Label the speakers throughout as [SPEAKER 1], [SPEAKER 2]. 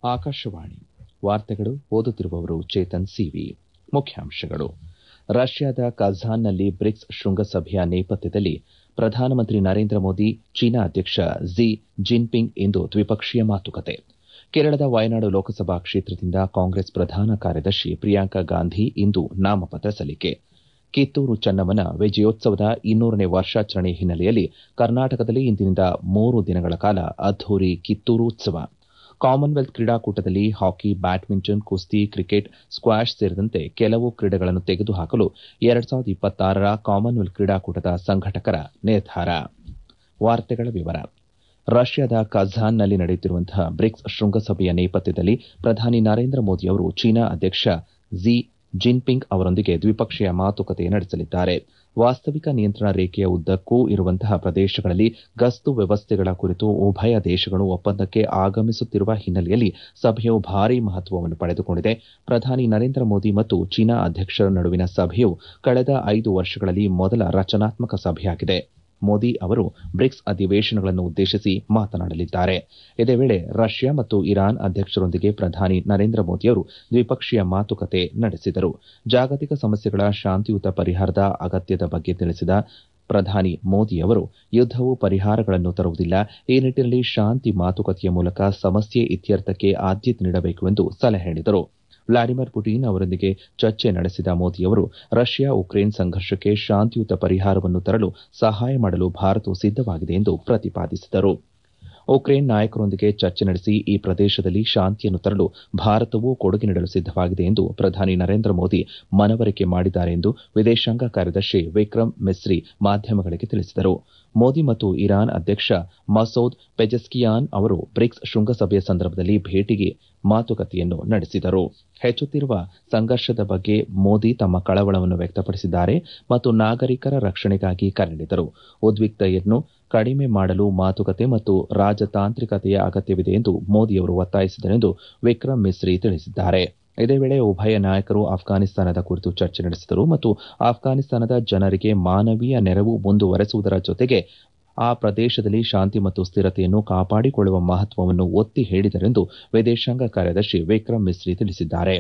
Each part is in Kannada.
[SPEAKER 1] ಆಕಾಶವಾಣಿ ವಾರ್ತೆಗಳು ಓದುತ್ತಿರುವವರು ಚೇತನ್ ಸಿವಿ ಮುಖ್ಯಾಂಶಗಳು ರಷ್ಯಾದ ಕಝಾನ್ನಲ್ಲಿ ಬ್ರಿಕ್ಸ್ ಶೃಂಗಸಭೆಯ ನೇಪಥ್ಯದಲ್ಲಿ ಪ್ರಧಾನಮಂತ್ರಿ ನರೇಂದ್ರ ಮೋದಿ ಚೀನಾ ಅಧ್ಯಕ್ಷ ಕ್ಷಿ ಜಿನ್ಪಿಂಗ್ ಇಂದು ದ್ವಿಪಕ್ಷೀಯ ಮಾತುಕತೆ ಕೇರಳದ ವಯನಾಡು ಲೋಕಸಭಾ ಕ್ಷೇತ್ರದಿಂದ ಕಾಂಗ್ರೆಸ್ ಪ್ರಧಾನ ಕಾರ್ಯದರ್ಶಿ ಪ್ರಿಯಾಂಕಾ ಗಾಂಧಿ ಇಂದು ನಾಮಪತ್ರ ಸಲ್ಲಿಕೆ ಕಿತ್ತೂರು ಚೆನ್ನಮ್ಮನ ವಿಜಯೋತ್ಸವದ ಇನ್ನೂರನೇ ವರ್ಷಾಚರಣೆ ಹಿನ್ನೆಲೆಯಲ್ಲಿ ಕರ್ನಾಟಕದಲ್ಲಿ ಇಂದಿನಿಂದ ಮೂರು ದಿನಗಳ ಕಾಲ ಅದ್ದೂರಿ ಕಿತ್ತೂರು ಉತ್ಸವ ಕಾಮನ್ವೆಲ್ತ್ ಕ್ರೀಡಾಕೂಟದಲ್ಲಿ ಹಾಕಿ ಬ್ಯಾಡ್ಮಿಂಟನ್ ಕುಸ್ತಿ ಕ್ರಿಕೆಟ್ ಸ್ಕ್ವಾಷ್ ಸೇರಿದಂತೆ ಕೆಲವು ಕ್ರೀಡೆಗಳನ್ನು ತೆಗೆದುಹಾಕಲು ಎರಡ್ ಸಾವಿರದ ಇಪ್ಪತ್ತಾರರ ಕಾಮನ್ವೆಲ್ತ್ ಕ್ರೀಡಾಕೂಟದ ಸಂಘಟಕರ ನಿರ್ಧಾರ ರಷ್ಯಾದ ಕಝಾನ್ನಲ್ಲಿ ನಡೆಯುತ್ತಿರುವಂತಹ ಬ್ರಿಕ್ಸ್ ಶೃಂಗಸಭೆಯ ನೇಪಥ್ಯದಲ್ಲಿ ಪ್ರಧಾನಿ ನರೇಂದ್ರ ಮೋದಿ ಅವರು ಚೀನಾ ಅಧ್ಯಕ್ಷ ಕ್ಷಿ ಜಿನ್ಪಿಂಗ್ ಅವರೊಂದಿಗೆ ದ್ವಿಪಕ್ಷೀಯ ಮಾತುಕತೆ ನಡೆಸಲಿದ್ದಾರೆ ವಾಸ್ತವಿಕ ನಿಯಂತ್ರಣ ರೇಖೆಯ ಉದ್ದಕ್ಕೂ ಇರುವಂತಹ ಪ್ರದೇಶಗಳಲ್ಲಿ ಗಸ್ತು ವ್ಯವಸ್ಥೆಗಳ ಕುರಿತು ಉಭಯ ದೇಶಗಳು ಒಪ್ಪಂದಕ್ಕೆ ಆಗಮಿಸುತ್ತಿರುವ ಹಿನ್ನೆಲೆಯಲ್ಲಿ ಸಭೆಯು ಭಾರೀ ಮಹತ್ವವನ್ನು ಪಡೆದುಕೊಂಡಿದೆ ಪ್ರಧಾನಿ ನರೇಂದ್ರ ಮೋದಿ ಮತ್ತು ಚೀನಾ ಅಧ್ಯಕ್ಷರ ನಡುವಿನ ಸಭೆಯು ಕಳೆದ ಐದು ವರ್ಷಗಳಲ್ಲಿ ಮೊದಲ ರಚನಾತ್ಮಕ ಸಭೆಯಾಗಿದೆ ಮೋದಿ ಅವರು ಬ್ರಿಕ್ಸ್ ಅಧಿವೇಶನಗಳನ್ನು ಉದ್ದೇಶಿಸಿ ಮಾತನಾಡಲಿದ್ದಾರೆ ಇದೇ ವೇಳೆ ರಷ್ಯಾ ಮತ್ತು ಇರಾನ್ ಅಧ್ಯಕ್ಷರೊಂದಿಗೆ ಪ್ರಧಾನಿ ನರೇಂದ್ರ ಮೋದಿಯವರು ದ್ವಿಪಕ್ಷೀಯ ಮಾತುಕತೆ ನಡೆಸಿದರು ಜಾಗತಿಕ ಸಮಸ್ಯೆಗಳ ಶಾಂತಿಯುತ ಪರಿಹಾರದ ಅಗತ್ಯದ ಬಗ್ಗೆ ತಿಳಿಸಿದ ಪ್ರಧಾನಿ ಮೋದಿ ಅವರು ಯುದ್ದವು ಪರಿಹಾರಗಳನ್ನು ತರುವುದಿಲ್ಲ ಈ ನಿಟ್ಟಿನಲ್ಲಿ ಶಾಂತಿ ಮಾತುಕತೆಯ ಮೂಲಕ ಸಮಸ್ಯೆ ಇತ್ಯರ್ಥಕ್ಕೆ ಆದ್ಯತೆ ನೀಡಬೇಕು ಎಂದು ಸಲಹೆ ನೀಡಿದರು ವ್ಲಾಡಿಮಿರ್ ಪುಟಿನ್ ಅವರೊಂದಿಗೆ ಚರ್ಚೆ ನಡೆಸಿದ ಮೋದಿಯವರು ರಷ್ಯಾ ಉಕ್ರೇನ್ ಸಂಘರ್ಷಕ್ಕೆ ಶಾಂತಿಯುತ ಪರಿಹಾರವನ್ನು ತರಲು ಸಹಾಯ ಮಾಡಲು ಭಾರತವು ಸಿದ್ದವಾಗಿದೆ ಎಂದು ಪ್ರತಿಪಾದಿಸಿದರು ಉಕ್ರೇನ್ ನಾಯಕರೊಂದಿಗೆ ಚರ್ಚೆ ನಡೆಸಿ ಈ ಪ್ರದೇಶದಲ್ಲಿ ಶಾಂತಿಯನ್ನು ತರಲು ಭಾರತವು ಕೊಡುಗೆ ನೀಡಲು ಸಿದ್ದವಾಗಿದೆ ಎಂದು ಪ್ರಧಾನಿ ನರೇಂದ್ರ ಮೋದಿ ಮನವರಿಕೆ ಮಾಡಿದ್ದಾರೆ ಎಂದು ವಿದೇಶಾಂಗ ಕಾರ್ಯದರ್ಶಿ ವಿಕ್ರಮ್ ಮಿಸ್ರಿ ಮಾಧ್ಯಮಗಳಿಗೆ ತಿಳಿಸಿದರು ಮೋದಿ ಮತ್ತು ಇರಾನ್ ಅಧ್ಯಕ್ಷ ಮಸೌದ್ ಪೆಜೆಸ್ಕಿಯಾನ್ ಅವರು ಬ್ರಿಕ್ಸ್ ಶೃಂಗಸಭೆಯ ಸಂದರ್ಭದಲ್ಲಿ ಭೇಟಿಗೆ ಮಾತುಕತೆಯನ್ನು ನಡೆಸಿದರು ಹೆಚ್ಚುತ್ತಿರುವ ಸಂಘರ್ಷದ ಬಗ್ಗೆ ಮೋದಿ ತಮ್ಮ ಕಳವಳವನ್ನು ವ್ಯಕ್ತಪಡಿಸಿದ್ದಾರೆ ಮತ್ತು ನಾಗರಿಕರ ರಕ್ಷಣೆಗಾಗಿ ಕರೆ ನೀಡಿದರು ಉದ್ವಿಗ್ನತೆಯನ್ನು ಕಡಿಮೆ ಮಾಡಲು ಮಾತುಕತೆ ಮತ್ತು ರಾಜತಾಂತ್ರಿಕತೆಯ ಅಗತ್ಯವಿದೆ ಎಂದು ಮೋದಿಯವರು ಒತ್ತಾಯಿಸಿದರು ಎಂದು ವಿಕ್ರಮ್ ಮಿಸ್ರಿ ತಿಳಿಸಿದ್ದಾರೆ ಇದೇ ವೇಳೆ ಉಭಯ ನಾಯಕರು ಅಫ್ಘಾನಿಸ್ತಾನದ ಕುರಿತು ಚರ್ಚೆ ನಡೆಸಿದರು ಮತ್ತು ಅಫ್ಘಾನಿಸ್ತಾನದ ಜನರಿಗೆ ಮಾನವೀಯ ನೆರವು ಮುಂದುವರೆಸುವುದರ ಜೊತೆಗೆ ಆ ಪ್ರದೇಶದಲ್ಲಿ ಶಾಂತಿ ಮತ್ತು ಸ್ಥಿರತೆಯನ್ನು ಕಾಪಾಡಿಕೊಳ್ಳುವ ಮಹತ್ವವನ್ನು ಒತ್ತಿ ಹೇಳಿದರೆಂದು ವಿದೇಶಾಂಗ ಕಾರ್ಯದರ್ಶಿ ವಿಕ್ರಮ್ ಮಿಸ್ರಿ ತಿಳಿಸಿದ್ದಾರೆ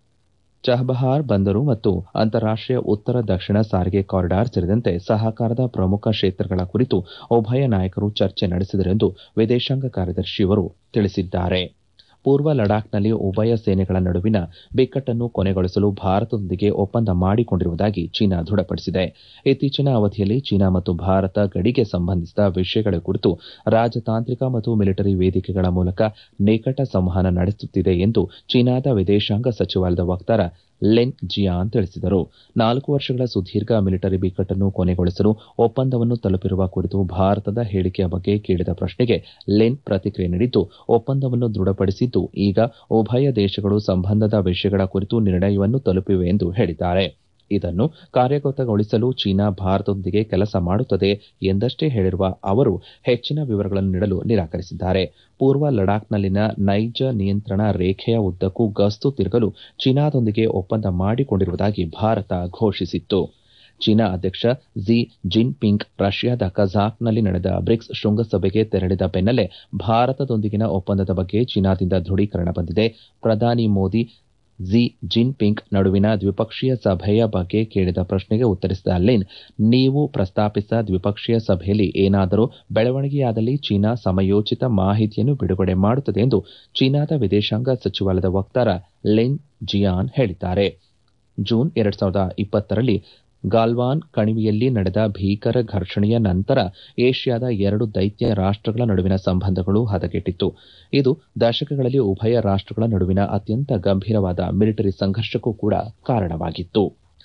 [SPEAKER 1] ಚಹಬಹಾರ್ ಬಂದರು ಮತ್ತು ಅಂತಾರಾಷ್ಟೀಯ ಉತ್ತರ ದಕ್ಷಿಣ ಸಾರಿಗೆ ಕಾರಿಡಾರ್ ಸೇರಿದಂತೆ ಸಹಕಾರದ ಪ್ರಮುಖ ಕ್ಷೇತ್ರಗಳ ಕುರಿತು ಉಭಯ ನಾಯಕರು ಚರ್ಚೆ ನಡೆಸಿದರೆಂದು ವಿದೇಶಾಂಗ ಕಾರ್ಯದರ್ಶಿಯವರು ತಿಳಿಸಿದ್ದಾರೆ ಪೂರ್ವ ಲಡಾಖ್ನಲ್ಲಿ ಉಭಯ ಸೇನೆಗಳ ನಡುವಿನ ಬಿಕ್ಕಟ್ಟನ್ನು ಕೊನೆಗೊಳಿಸಲು ಭಾರತದೊಂದಿಗೆ ಒಪ್ಪಂದ ಮಾಡಿಕೊಂಡಿರುವುದಾಗಿ ಚೀನಾ ದೃಢಪಡಿಸಿದೆ ಇತ್ತೀಚಿನ ಅವಧಿಯಲ್ಲಿ ಚೀನಾ ಮತ್ತು ಭಾರತ ಗಡಿಗೆ ಸಂಬಂಧಿಸಿದ ವಿಷಯಗಳ ಕುರಿತು ರಾಜತಾಂತ್ರಿಕ ಮತ್ತು ಮಿಲಿಟರಿ ವೇದಿಕೆಗಳ ಮೂಲಕ ನಿಕಟ ಸಂವಹನ ನಡೆಸುತ್ತಿದೆ ಎಂದು ಚೀನಾದ ವಿದೇಶಾಂಗ ಸಚಿವಾಲಯದ ವಕ್ತಾರ ಲೆನ್ ಜಿಯಾನ್ ತಿಳಿಸಿದರು ನಾಲ್ಕು ವರ್ಷಗಳ ಸುದೀರ್ಘ ಮಿಲಿಟರಿ ಬಿಕ್ಕಟ್ಟನ್ನು ಕೊನೆಗೊಳಿಸಲು ಒಪ್ಪಂದವನ್ನು ತಲುಪಿರುವ ಕುರಿತು ಭಾರತದ ಹೇಳಿಕೆಯ ಬಗ್ಗೆ ಕೇಳಿದ ಪ್ರಶ್ನೆಗೆ ಲೆನ್ ಪ್ರತಿಕ್ರಿಯೆ ನೀಡಿದ್ದು ಒಪ್ಪಂದವನ್ನು ದೃಢಪಡಿಸಿದ್ದು ಈಗ ಉಭಯ ದೇಶಗಳು ಸಂಬಂಧದ ವಿಷಯಗಳ ಕುರಿತು ನಿರ್ಣಯವನ್ನು ತಲುಪಿವೆ ಎಂದು ಹೇಳಿದ್ದಾರೆ ಇದನ್ನು ಕಾರ್ಯಗತಗೊಳಿಸಲು ಚೀನಾ ಭಾರತದೊಂದಿಗೆ ಕೆಲಸ ಮಾಡುತ್ತದೆ ಎಂದಷ್ಟೇ ಹೇಳಿರುವ ಅವರು ಹೆಚ್ಚಿನ ವಿವರಗಳನ್ನು ನೀಡಲು ನಿರಾಕರಿಸಿದ್ದಾರೆ ಪೂರ್ವ ಲಡಾಖ್ನಲ್ಲಿನ ನೈಜ ನಿಯಂತ್ರಣ ರೇಖೆಯ ಉದ್ದಕ್ಕೂ ಗಸ್ತು ತಿರುಗಲು ಚೀನಾದೊಂದಿಗೆ ಒಪ್ಪಂದ ಮಾಡಿಕೊಂಡಿರುವುದಾಗಿ ಭಾರತ ಘೋಷಿಸಿತ್ತು ಚೀನಾ ಅಧ್ಯಕ್ಷ ಕ್ಷಿ ಜಿನ್ಪಿಂಗ್ ರಷ್ಯಾದ ಕಝಾಕ್ನಲ್ಲಿ ನಡೆದ ಬ್ರಿಕ್ಸ್ ಶೃಂಗಸಭೆಗೆ ತೆರಳಿದ ಬೆನ್ನಲ್ಲೇ ಭಾರತದೊಂದಿಗಿನ ಒಪ್ಪಂದದ ಬಗ್ಗೆ ಚೀನಾದಿಂದ ದೃಢೀಕರಣ ಬಂದಿದೆ ಪ್ರಧಾನಿ ಮೋದಿ ಕ್ಷಿ ಜಿನ್ಪಿಂಗ್ ನಡುವಿನ ದ್ವಿಪಕ್ಷೀಯ ಸಭೆಯ ಬಗ್ಗೆ ಕೇಳಿದ ಪ್ರಶ್ನೆಗೆ ಉತ್ತರಿಸಿದ ಲೆನ್ ನೀವು ಪ್ರಸ್ತಾಪಿಸಿದ ದ್ವಿಪಕ್ಷೀಯ ಸಭೆಯಲ್ಲಿ ಏನಾದರೂ ಬೆಳವಣಿಗೆಯಾದಲ್ಲಿ ಚೀನಾ ಸಮಯೋಚಿತ ಮಾಹಿತಿಯನ್ನು ಬಿಡುಗಡೆ ಮಾಡುತ್ತದೆ ಎಂದು ಚೀನಾದ ವಿದೇಶಾಂಗ ಸಚಿವಾಲಯದ ವಕ್ತಾರ ಲೆನ್ ಜಿಯಾನ್ ಹೇಳಿದ್ದಾರೆ ಜೂನ್ ಎರಡ್ ಸಾವಿರದ ಇಪ್ಪತ್ತರಲ್ಲಿ ಗಾಲ್ವಾನ್ ಕಣಿವೆಯಲ್ಲಿ ನಡೆದ ಭೀಕರ ಘರ್ಷಣೆಯ ನಂತರ ಏಷ್ಯಾದ ಎರಡು ದೈತ್ಯ ರಾಷ್ಟಗಳ ನಡುವಿನ ಸಂಬಂಧಗಳು ಹದಗೆಟ್ಟಿತ್ತು ಇದು ದಶಕಗಳಲ್ಲಿ ಉಭಯ ರಾಷ್ಟಗಳ ನಡುವಿನ ಅತ್ಯಂತ ಗಂಭೀರವಾದ ಮಿಲಿಟರಿ ಸಂಘರ್ಷಕ್ಕೂ ಕೂಡ ಕಾರಣವಾಗಿತ್ತು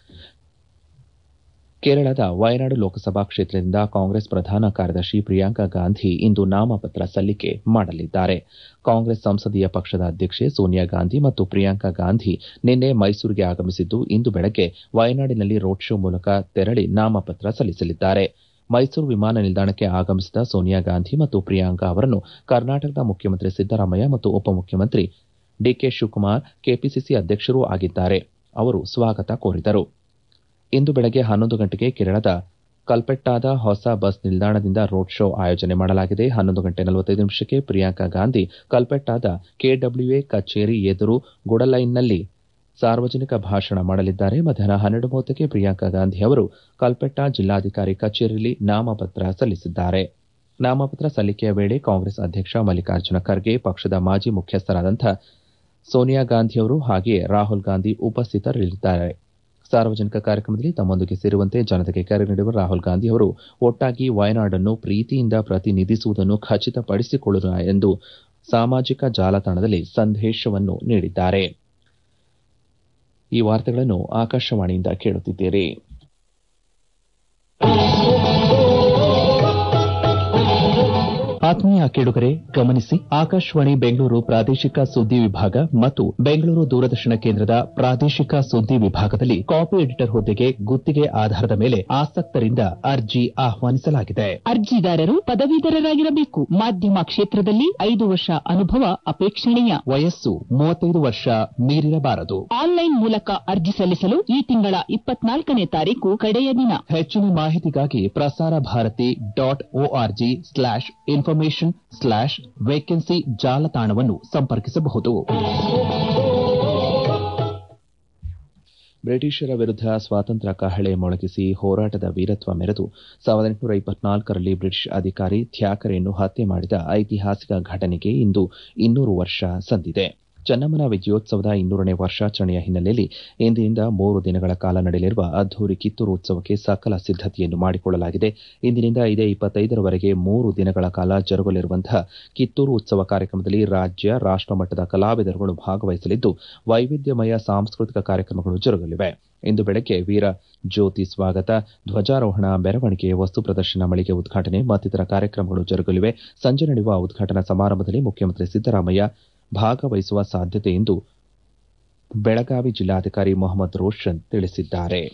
[SPEAKER 1] ಕೇರಳದ ವಯನಾಡು ಲೋಕಸಭಾ ಕ್ಷೇತ್ರದಿಂದ ಕಾಂಗ್ರೆಸ್ ಪ್ರಧಾನ ಕಾರ್ಯದರ್ಶಿ ಪ್ರಿಯಾಂಕಾ ಗಾಂಧಿ ಇಂದು ನಾಮಪತ್ರ ಸಲ್ಲಿಕೆ ಮಾಡಲಿದ್ದಾರೆ ಕಾಂಗ್ರೆಸ್ ಸಂಸದೀಯ ಪಕ್ಷದ ಅಧ್ಯಕ್ಷೆ ಸೋನಿಯಾ ಗಾಂಧಿ ಮತ್ತು ಪ್ರಿಯಾಂಕಾ ಗಾಂಧಿ ನಿನ್ನೆ ಮೈಸೂರಿಗೆ ಆಗಮಿಸಿದ್ದು ಇಂದು ಬೆಳಗ್ಗೆ ವಯನಾಡಿನಲ್ಲಿ ರೋಡ್ ಶೋ ಮೂಲಕ ತೆರಳಿ ನಾಮಪತ್ರ ಸಲ್ಲಿಸಲಿದ್ದಾರೆ ಮೈಸೂರು ವಿಮಾನ ನಿಲ್ದಾಣಕ್ಕೆ ಆಗಮಿಸಿದ ಸೋನಿಯಾ ಗಾಂಧಿ ಮತ್ತು ಪ್ರಿಯಾಂಕಾ ಅವರನ್ನು ಕರ್ನಾಟಕದ ಮುಖ್ಯಮಂತ್ರಿ ಸಿದ್ದರಾಮಯ್ಯ ಮತ್ತು ಉಪಮುಖ್ಯಮಂತ್ರಿ ಡಿಕೆ ಶಿವಕುಮಾರ್ ಕೆಪಿಸಿಸಿ ಅಧ್ಯಕ್ಷರೂ ಆಗಿದ್ದಾರೆ ಅವರು ಸ್ವಾಗತ ಕೋರಿದರು ಇಂದು ಬೆಳಗ್ಗೆ ಹನ್ನೊಂದು ಗಂಟೆಗೆ ಕೇರಳದ ಕಲ್ಪೆಟ್ಟಾದ ಹೊಸ ಬಸ್ ನಿಲ್ದಾಣದಿಂದ ರೋಡ್ ಶೋ ಆಯೋಜನೆ ಮಾಡಲಾಗಿದೆ ಹನ್ನೊಂದು ಗಂಟೆ ನಲವತ್ತೈದು ನಿಮಿಷಕ್ಕೆ ಪ್ರಿಯಾಂಕಾ ಗಾಂಧಿ ಕಲ್ಪೆಟ್ಟಾದ ಕೆಡಬ್ಲ್ಯೂಎ ಕಚೇರಿ ಎದುರು ಗುಡಲೈನ್ನಲ್ಲಿ ಸಾರ್ವಜನಿಕ ಭಾಷಣ ಮಾಡಲಿದ್ದಾರೆ ಮಧ್ಯಾಹ್ನ ಹನ್ನೆರಡು ಮೂವತ್ತಕ್ಕೆ ಪ್ರಿಯಾಂಕಾ ಗಾಂಧಿ ಅವರು ಕಲ್ಪೆಟ್ಟಾ ಜಿಲ್ಲಾಧಿಕಾರಿ ಕಚೇರಿಯಲ್ಲಿ ನಾಮಪತ್ರ ಸಲ್ಲಿಸಿದ್ದಾರೆ ನಾಮಪತ್ರ ಸಲ್ಲಿಕೆಯ ವೇಳೆ ಕಾಂಗ್ರೆಸ್ ಅಧ್ಯಕ್ಷ ಮಲ್ಲಿಕಾರ್ಜುನ ಖರ್ಗೆ ಪಕ್ಷದ ಮಾಜಿ ಮುಖ್ಯಸ್ಥರಾದಂಥ ಸೋನಿಯಾ ಗಾಂಧಿಯವರು ಹಾಗೆಯೇ ರಾಹುಲ್ ಗಾಂಧಿ ಉಪಸ್ಥಿತರಿರಲಿದ್ದಾರೆ ಸಾರ್ವಜನಿಕ ಕಾರ್ಯಕ್ರಮದಲ್ಲಿ ತಮ್ಮೊಂದಿಗೆ ಸೇರುವಂತೆ ಜನತೆಗೆ ಕರೆ ನೀಡುವ ರಾಹುಲ್ ಗಾಂಧಿ ಅವರು ಒಟ್ಟಾಗಿ ವಯನಾಡನ್ನು ಪ್ರೀತಿಯಿಂದ ಪ್ರತಿನಿಧಿಸುವುದನ್ನು ಖಚಿತಪಡಿಸಿಕೊಳ್ಳೋಣ ಎಂದು ಸಾಮಾಜಿಕ ಜಾಲತಾಣದಲ್ಲಿ ಸಂದೇಶವನ್ನು ನೀಡಿದ್ದಾರೆ ಈ ವಾರ್ತೆಗಳನ್ನು ಆಕಾಶವಾಣಿಯಿಂದ ಕೇಳುತ್ತಿದ್ದೀರಿ ಆತ್ಮೀಯ ಕೇಳುಗರೆ ಗಮನಿಸಿ ಆಕಾಶವಾಣಿ ಬೆಂಗಳೂರು ಪ್ರಾದೇಶಿಕ ಸುದ್ದಿ ವಿಭಾಗ ಮತ್ತು ಬೆಂಗಳೂರು ದೂರದರ್ಶನ ಕೇಂದ್ರದ ಪ್ರಾದೇಶಿಕ ಸುದ್ದಿ ವಿಭಾಗದಲ್ಲಿ ಕಾಪಿ ಎಡಿಟರ್ ಹುದ್ದೆಗೆ ಗುತ್ತಿಗೆ ಆಧಾರದ ಮೇಲೆ ಆಸಕ್ತರಿಂದ ಅರ್ಜಿ ಆಹ್ವಾನಿಸಲಾಗಿದೆ
[SPEAKER 2] ಅರ್ಜಿದಾರರು ಪದವೀಧರರಾಗಿರಬೇಕು ಮಾಧ್ಯಮ ಕ್ಷೇತ್ರದಲ್ಲಿ ಐದು ವರ್ಷ ಅನುಭವ ಅಪೇಕ್ಷಣೀಯ
[SPEAKER 1] ವಯಸ್ಸು ಮೂವತ್ತೈದು ವರ್ಷ ಮೀರಿರಬಾರದು
[SPEAKER 2] ಆನ್ಲೈನ್ ಮೂಲಕ ಅರ್ಜಿ ಸಲ್ಲಿಸಲು ಈ ತಿಂಗಳ ಇಪ್ಪತ್ನಾಲ್ಕನೇ ತಾರೀಕು ಕಡೆಯ ದಿನ
[SPEAKER 1] ಹೆಚ್ಚಿನ ಮಾಹಿತಿಗಾಗಿ Prasar Bharati dot org slash information slash vacancy ಜಾಲತಾಣವನ್ನು ಸಂಪರ್ಕಿಸಬಹುದು ಬ್ರಿಟಿಷರ ವಿರುದ್ಧ ಸ್ವಾತಂತ್ರ್ಯ ಕಹಳೆ ಮೊಳಗಿಸಿ ಹೋರಾಟದ ವೀರತ್ವ ಮೆರೆದು ಸಾವಿರದ ಎಂಟುನೂರ ಇಪ್ಪತ್ನಾಲ್ಕರಲ್ಲಿ ಬ್ರಿಟಿಷ್ ಅಧಿಕಾರಿ ಥ್ಯಾಕರೆಯನ್ನು ಹತ್ಯೆ ಮಾಡಿದ ಐತಿಹಾಸಿಕ ಘಟನೆಗೆ ಇಂದು ಇನ್ನೂರು ವರ್ಷ ಸಂದಿದೆ ಚೆನ್ನಮ್ಮನ ವಿಜಯೋತ್ಸವದ ಇನ್ನೂರನೇ ವರ್ಷಾಚರಣೆಯ ಹಿನ್ನೆಲೆಯಲ್ಲಿ ಇಂದಿನಿಂದ ಮೂರು ದಿನಗಳ ಕಾಲ ನಡೆಯಲಿರುವ ಅದ್ದೂರಿ ಕಿತ್ತೂರು ಉತ್ಸವಕ್ಕೆ ಸಕಲ ಸಿದ್ದತೆಯನ್ನು ಮಾಡಿಕೊಳ್ಳಲಾಗಿದೆ ಇಂದಿನಿಂದ ಇದೇ ಇಪ್ಪತ್ತೈದರವರೆಗೆ ಮೂರು ದಿನಗಳ ಕಾಲ ಜರುಗಲಿರುವಂತಹ ಕಿತ್ತೂರು ಉತ್ಸವ ಕಾರ್ಯಕ್ರಮದಲ್ಲಿ ರಾಜ್ಯ ರಾಷ್ಟಮಟ್ಟದ ಕಲಾವಿದರುಗಳು ಭಾಗವಹಿಸಲಿದ್ದು ವೈವಿಧ್ಯಮಯ ಸಾಂಸ್ಕೃತಿಕ ಕಾರ್ಯಕ್ರಮಗಳು ಜರುಗಲಿವೆ ಇಂದು ಬೆಳಗ್ಗೆ ವೀರ ಜ್ಯೋತಿ ಸ್ವಾಗತ ಧ್ವಜಾರೋಹಣ ಮೆರವಣಿಗೆ ವಸ್ತು ಪ್ರದರ್ಶನ ಮಳಿಗೆ ಉದ್ಘಾಟನೆ ಮತ್ತಿತರ ಕಾರ್ಯಕ್ರಮಗಳು ಜರುಗಲಿವೆ ಸಂಜೆ ನಡೆಯುವ ಉದ್ಘಾಟನಾ ಸಮಾರಂಭದಲ್ಲಿ ಮುಖ್ಯಮಂತ್ರಿ ಸಿದ್ದರಾಮಯ್ಯ ಭಾಗವಹಿಸುವ ಸಾಧ್ಯತೆ ಎಂದು ಬೆಳಗಾವಿ ಜಿಲ್ಲಾಧಿಕಾರಿ ಮೊಹಮ್ಮದ್ ರೋಷನ್ ತಿಳಿಸಿದ್ದಾರೆ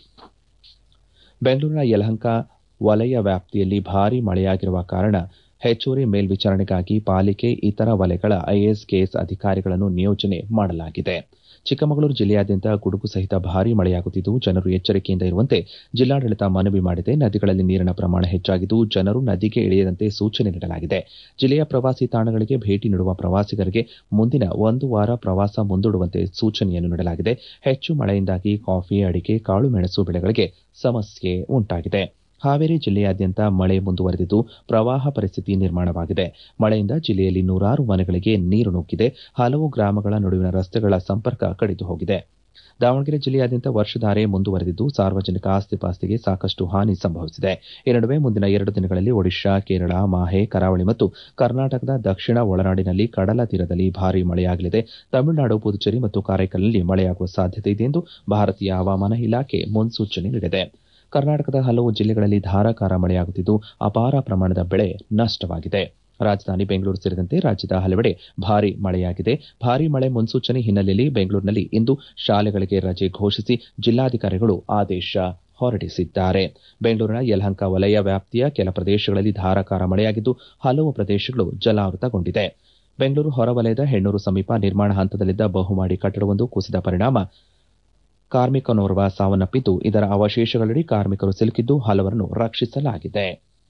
[SPEAKER 1] ಬೆಂಗಳೂರಿನ ಯಲಹಂಕ ವಲಯ ವ್ಯಾಪ್ತಿಯಲ್ಲಿ ಭಾರೀ ಮಳೆಯಾಗಿರುವ ಕಾರಣ ಹೆಚ್ಚುವರಿ ಮೇಲ್ವಿಚಾರಣೆಗಾಗಿ ಪಾಲಿಕೆ ಇತರ ವಲಯಗಳ ಐಎಎಸ್ ಕೆಎಸ್ ಅಧಿಕಾರಿಗಳನ್ನು ನಿಯೋಜನೆ ಮಾಡಲಾಗಿದೆ ಚಿಕ್ಕಮಗಳೂರು ಜಿಲ್ಲೆಯಾದ್ಯಂತ ಗುಡುಗು ಸಹಿತ ಭಾರೀ ಮಳೆಯಾಗುತ್ತಿದ್ದು ಜನರು ಎಚ್ಚರಿಕೆಯಿಂದ ಇರುವಂತೆ ಜಿಲ್ಲಾಡಳಿತ ಮನವಿ ಮಾಡಿದೆ ನದಿಗಳಲ್ಲಿ ನೀರಿನ ಪ್ರಮಾಣ ಹೆಚ್ಚಾಗಿದ್ದು ಜನರು ನದಿಗೆ ಇಳಿಯದಂತೆ ಸೂಚನೆ ನೀಡಲಾಗಿದೆ ಜಿಲ್ಲೆಯ ಪ್ರವಾಸಿ ತಾಣಗಳಿಗೆ ಭೇಟಿ ನೀಡುವ ಪ್ರವಾಸಿಗರಿಗೆ ಮುಂದಿನ ಒಂದು ವಾರ ಪ್ರವಾಸ ಮುಂದೂಡುವಂತೆ ಸೂಚನೆಯನ್ನು ನೀಡಲಾಗಿದೆ ಹೆಚ್ಚು ಮಳೆಯಿಂದಾಗಿ ಕಾಫಿ ಅಡಿಕೆ ಕಾಳುಮೆಣಸು ಬೆಳೆಗಳಿಗೆ ಸಮಸ್ಯೆ ಉಂಟಾಗಿದೆ ಹಾವೇರಿ ಜಿಲ್ಲೆಯಾದ್ಯಂತ ಮಳೆ ಮುಂದುವರೆದಿದ್ದು ಪ್ರವಾಹ ಪರಿಸ್ಥಿತಿ ನಿರ್ಮಾಣವಾಗಿದೆ ಮಳೆಯಿಂದ ಜಿಲ್ಲೆಯಲ್ಲಿ ನೂರಾರು ಮನೆಗಳಿಗೆ ನೀರು ನುಗ್ಗಿದೆ ಹಲವು ಗ್ರಾಮಗಳ ನಡುವಿನ ರಸ್ತೆಗಳ ಸಂಪರ್ಕ ಕಡಿದು ಹೋಗಿದೆ ದಾವಣಗೆರೆ ಜಿಲ್ಲೆಯಾದ್ಯಂತ ವರ್ಷಧಾರೆ ಮುಂದುವರೆದಿದ್ದು ಸಾರ್ವಜನಿಕ ಆಸ್ತಿಪಾಸ್ತಿಗೆ ಸಾಕಷ್ಟು ಹಾನಿ ಸಂಭವಿಸಿದೆ ಈ ನಡುವೆ ಮುಂದಿನ ಎರಡು ದಿನಗಳಲ್ಲಿ ಒಡಿಶಾ ಕೇರಳ ಮಾಹೆ ಕರಾವಳಿ ಮತ್ತು ಕರ್ನಾಟಕದ ದಕ್ಷಿಣ ಒಳನಾಡಿನಲ್ಲಿ ಕಡಲ ತೀರದಲ್ಲಿ ಭಾರೀ ಮಳೆಯಾಗಲಿದೆ ತಮಿಳುನಾಡು ಪುದುಚೇರಿ ಮತ್ತು ಕಾರೈಕಲ್ನಲ್ಲಿ ಮಳೆಯಾಗುವ ಸಾಧ್ಯತೆ ಇದೆ ಎಂದು ಭಾರತೀಯ ಹವಾಮಾನ ಇಲಾಖೆ ಮುನ್ಸೂಚನೆ ನೀಡಿದೆ ಕರ್ನಾಟಕದ ಹಲವು ಜಿಲ್ಲೆಗಳಲ್ಲಿ ಧಾರಾಕಾರ ಮಳೆಯಾಗುತ್ತಿದ್ದು ಅಪಾರ ಪ್ರಮಾಣದ ಬೆಳೆ ನಷ್ಟವಾಗಿದೆ ರಾಜಧಾನಿ ಬೆಂಗಳೂರು ಸೇರಿದಂತೆ ರಾಜ್ಯದ ಹಲವೆಡೆ ಭಾರೀ ಮಳೆಯಾಗಿದೆ ಭಾರೀ ಮಳೆ ಮುನ್ಸೂಚನೆ ಹಿನ್ನೆಲೆಯಲ್ಲಿ ಬೆಂಗಳೂರಿನಲ್ಲಿ ಇಂದು ಶಾಲೆಗಳಿಗೆ ರಜೆ ಘೋಷಿಸಿ ಜಿಲ್ಲಾಧಿಕಾರಿಗಳು ಆದೇಶ ಹೊರಡಿಸಿದ್ದಾರೆ ಬೆಂಗಳೂರಿನ ಯಲಹಂಕ ವಲಯ ವ್ಯಾಪ್ತಿಯ ಕೆಲ ಪ್ರದೇಶಗಳಲ್ಲಿ ಧಾರಾಕಾರ ಮಳೆಯಾಗಿದ್ದು ಹಲವು ಪ್ರದೇಶಗಳು ಜಲಾವೃತಗೊಂಡಿದೆ ಬೆಂಗಳೂರು ಹೊರವಲಯದ ಹೆಣ್ಣೂರು ಸಮೀಪ ನಿರ್ಮಾಣ ಹಂತದಲ್ಲಿದ್ದ ಬಹುಮಹಡಿ ಕಟ್ಟಡವೊಂದು ಕುಸಿದ ಪರಿಣಾಮ ಕಾರ್ಮಿಕನೋರ್ವ ಸಾವನ್ನಪ್ಪಿದ್ದು ಇದರ ಅವಶೇಷಗಳಡಿ ಕಾರ್ಮಿಕರು ಸಿಲುಕಿದ್ದು ಹಲವರನ್ನು ರಕ್ಷಿಸಲಾಗಿದೆ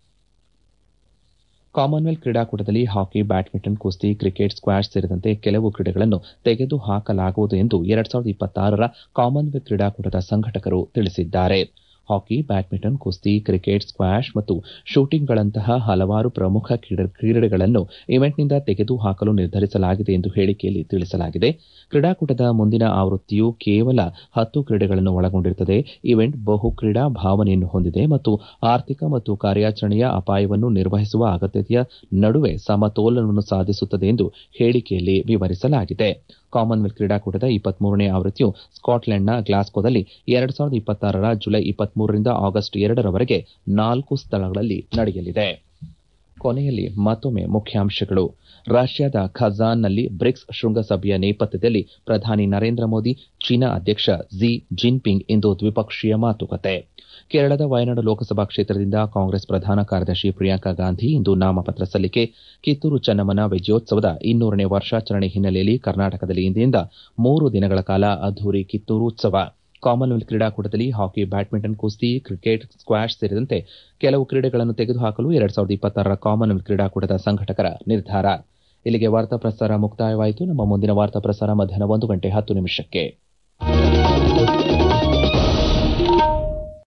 [SPEAKER 1] ಕಾಮನ್ವೆಲ್ತ್ ಕ್ರೀಡಾಕೂಟದಲ್ಲಿ ಹಾಕಿ ಬ್ಯಾಡ್ಮಿಂಟನ್ ಕುಸ್ತಿ ಕ್ರಿಕೆಟ್ ಸ್ಕ್ವಾಷ್ ಸೇರಿದಂತೆ ಕೆಲವು ಕ್ರೀಡೆಗಳನ್ನು ತೆಗೆದು ಹಾಕಲಾಗುವುದು ಎಂದು ಎರಡ್ ಸಾವಿರದ ಇಪ್ಪತ್ತಾರರ ಕಾಮನ್ವೆಲ್ತ್ ಕ್ರೀಡಾಕೂಟದ ಸಂಘಟಕರು ತಿಳಿಸಿದ್ದಾರೆ ಹಾಕಿ ಬ್ಯಾಡ್ಮಿಂಟನ್ ಕುಸ್ತಿ ಕ್ರಿಕೆಟ್ ಸ್ಕ್ವಾಷ್ ಮತ್ತು ಶೂಟಿಂಗ್ಗಳಂತಹ ಹಲವಾರು ಪ್ರಮುಖ ಕ್ರೀಡೆಗಳನ್ನು ಇವೆಂಟ್ನಿಂದ ತೆಗೆದುಹಾಕಲು ನಿರ್ಧರಿಸಲಾಗಿದೆ ಎಂದು ಹೇಳಿಕೆಯಲ್ಲಿ ತಿಳಿಸಲಾಗಿದೆ ಕ್ರೀಡಾಕೂಟದ ಮುಂದಿನ ಆವೃತ್ತಿಯು ಕೇವಲ ಹತ್ತು ಕ್ರೀಡೆಗಳನ್ನು ಒಳಗೊಂಡಿರುತ್ತದೆ ಇವೆಂಟ್ ಬಹು ಕ್ರೀಡಾ ಭಾವನೆಯನ್ನು ಹೊಂದಿದೆ ಮತ್ತು ಆರ್ಥಿಕ ಮತ್ತು ಕಾರ್ಯಾಚರಣೆಯ ಅಪಾಯವನ್ನು ನಿರ್ವಹಿಸುವ ಅಗತ್ಯತೆಯ ನಡುವೆ ಸಮತೋಲನವನ್ನು ಸಾಧಿಸುತ್ತದೆ ಎಂದು ಹೇಳಿಕೆಯಲ್ಲಿ ವಿವರಿಸಲಾಗಿದೆ ಕಾಮನ್ವೆಲ್ತ್ ಕ್ರೀಡಾಕೂಟದ ಇಪ್ಪತ್ಮೂರನೇ ಆವೃತ್ತಿಯು ಸ್ಕಾಟ್ಲೆಂಡ್ನ ಗ್ಲಾಸ್ಕೋದಲ್ಲಿ ಎರಡು ಸಾವಿರದ ಇಪ್ಪತ್ತಾರರ ಜುಲೈ ಇಪ್ಪತ್ಮೂರರಿಂದ ಆಗಸ್ಟ್ ಎರಡರವರೆಗೆ ನಾಲ್ಕು ಸ್ಥಳಗಳಲ್ಲಿ ನಡೆಯಲಿದೆ ಕೊನೆಯಲ್ಲಿ ಮತ್ತೊಮ್ಮೆ ಮುಖ್ಯಾಂಶಗಳು ರಷ್ಯಾದ ಖಜಾನ್ನಲ್ಲಿ ಬ್ರಿಕ್ಸ್ ಶೃಂಗಸಭೆಯ ನೇಪಥ್ಯದಲ್ಲಿ ಪ್ರಧಾನಿ ನರೇಂದ್ರ ಮೋದಿ ಚೀನಾ ಅಧ್ಯಕ್ಷ ಝಿ ಜಿನ್ಪಿಂಗ್ ಇಂದು ದ್ವಿಪಕ್ಷೀಯ ಮಾತುಕತೆ ಕೇರಳದ ವಯನಾಡು ಲೋಕಸಭಾ ಕ್ಷೇತ್ರದಿಂದ ಕಾಂಗ್ರೆಸ್ ಪ್ರಧಾನ ಕಾರ್ಯದರ್ಶಿ ಪ್ರಿಯಾಂಕಾ ಗಾಂಧಿ ಇಂದು ನಾಮಪತ್ರ ಸಲ್ಲಿಕೆ ಕಿತ್ತೂರು ಚೆನ್ನಮ್ಮನ ವಿಜಯೋತ್ಸವದ ಇನ್ನೂರನೇ ವರ್ಷಾಚರಣೆ ಹಿನ್ನೆಲೆಯಲ್ಲಿ ಕರ್ನಾಟಕದಲ್ಲಿ ಇಂದಿನಿಂದ ಮೂರು ದಿನಗಳ ಕಾಲ ಅದ್ದೂರಿ ಕಿತ್ತೂರು ಉತ್ಸವ ಕಾಮನ್ವೆಲ್ತ್ ಕ್ರೀಡಾಕೂಟದಲ್ಲಿ ಹಾಕಿ ಬ್ಯಾಡ್ಮಿಂಟನ್ ಕುಸ್ತಿ ಕ್ರಿಕೆಟ್ ಸ್ಕ್ವಾಷ್ ಸೇರಿದಂತೆ ಕೆಲವು ಕ್ರೀಡೆಗಳನ್ನು ತೆಗೆದುಹಾಕಲು ಎರಡ್ ಸಾವಿರದ ಇಪ್ಪತ್ತಾರರ ಕಾಮನ್ವೆಲ್ತ್ ಕ್ರೀಡಾಕೂಟದ ಸಂಘಟಕರ ನಿರ್ಧಾರ ಇಲ್ಲಿಗೆ ವಾರ್ತಾ ಪ್ರಸಾರ ಮುಕ್ತಾಯವಾಯಿತು ನಮ್ಮ ಮುಂದಿನ ವಾರ್ತಾ ಪ್ರಸಾರ ಮಧ್ಯಾಹ್ನ ಒಂದು ಗಂಟೆ ಹತ್ತು ನಿಮಿಷಕ್ಕೆ